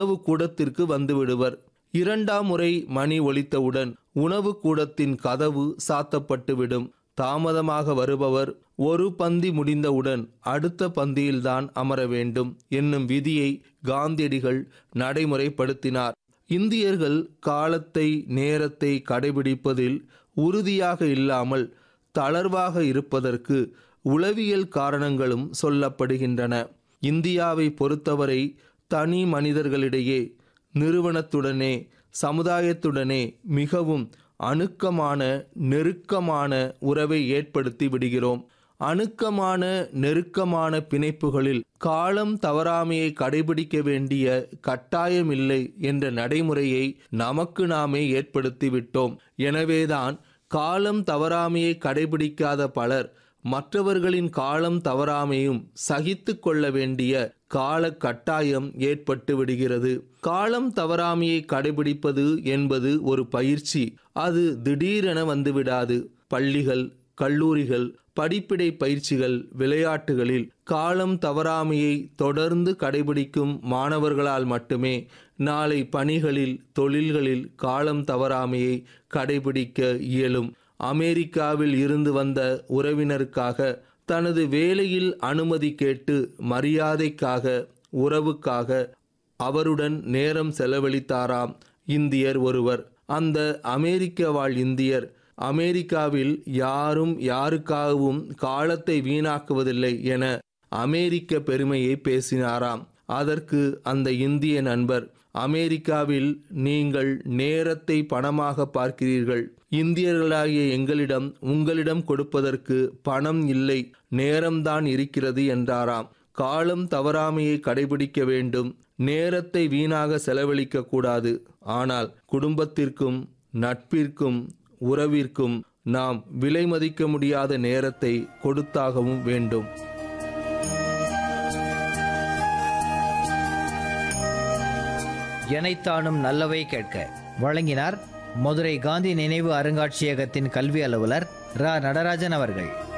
உணவு கூடத்திற்கு வந்து விடுவர் இரண்டாம் முறை மணி ஒலித்தவுடன் உணவு கூடத்தின் கதவு சாத்தப்பட்டுவிடும் தாமதமாக வருபவர் ஒரு பந்தி முடிந்தவுடன் அடுத்த பந்தியில்தான் அமர வேண்டும் என்னும் விதியை காந்தியடிகள் நடைமுறைப்படுத்தினார் இந்தியர்கள் காலத்தை நேரத்தை கடைபிடிப்பதில் உறுதியாக இல்லாமல் தளர்வாக இருப்பதற்கு உளவியல் காரணங்களும் சொல்லப்படுகின்றன இந்தியாவை பொறுத்தவரை தனி மனிதர்களிடையே நிறுவனத்துடனே சமுதாயத்துடனே மிகவும் அணுக்கமான நெருக்கமான உறவை ஏற்படுத்தி விடுகிறோம் அணுக்கமான நெருக்கமான பிணைப்புகளில் காலம் தவறாமையை கடைபிடிக்க வேண்டிய கட்டாயமில்லை என்ற நடைமுறையை நமக்கு நாமே ஏற்படுத்தி விட்டோம் எனவேதான் காலம் தவறாமையை கடைபிடிக்காத பலர் மற்றவர்களின் காலம் தவறாமையும் சகித்து கொள்ள வேண்டிய கால கட்டாயம் ஏற்பட்டு விடுகிறது காலம் தவறாமையை கடைபிடிப்பது என்பது ஒரு பயிற்சி அது திடீரென வந்துவிடாது பள்ளிகள் கல்லூரிகள் படிப்பிடை பயிற்சிகள் விளையாட்டுகளில் காலம் தவறாமையை தொடர்ந்து கடைபிடிக்கும் மாணவர்களால் மட்டுமே நாளை பணிகளில் தொழில்களில் காலம் தவறாமையை கடைபிடிக்க இயலும் அமெரிக்காவில் இருந்து வந்த உறவினருக்காக தனது வேலையில் அனுமதி கேட்டு மரியாதைக்காக உறவுக்காக அவருடன் நேரம் செலவழித்தாராம் இந்தியர் ஒருவர் அந்த அமெரிக்க வாழ் இந்தியர் அமெரிக்காவில் யாரும் யாருக்காகவும் காலத்தை வீணாக்குவதில்லை என அமெரிக்க பெருமையை பேசினாராம் அதற்கு அந்த இந்திய நண்பர் அமெரிக்காவில் நீங்கள் நேரத்தை பணமாக பார்க்கிறீர்கள் இந்தியர்களாகிய எங்களிடம் உங்களிடம் கொடுப்பதற்கு பணம் இல்லை நேரம்தான் இருக்கிறது என்றாராம் காலம் தவறாமையை கடைபிடிக்க வேண்டும் நேரத்தை வீணாக செலவழிக்க கூடாது ஆனால் குடும்பத்திற்கும் நட்பிற்கும் உறவிற்கும் நாம் விலை மதிக்க முடியாத நேரத்தை கொடுத்தாகவும் வேண்டும் எனைத்தானும் நல்லவை கேட்க வழங்கினார் மதுரை காந்தி நினைவு அருங்காட்சியகத்தின் கல்வி அலுவலர் ரா நடராஜன் அவர்கள்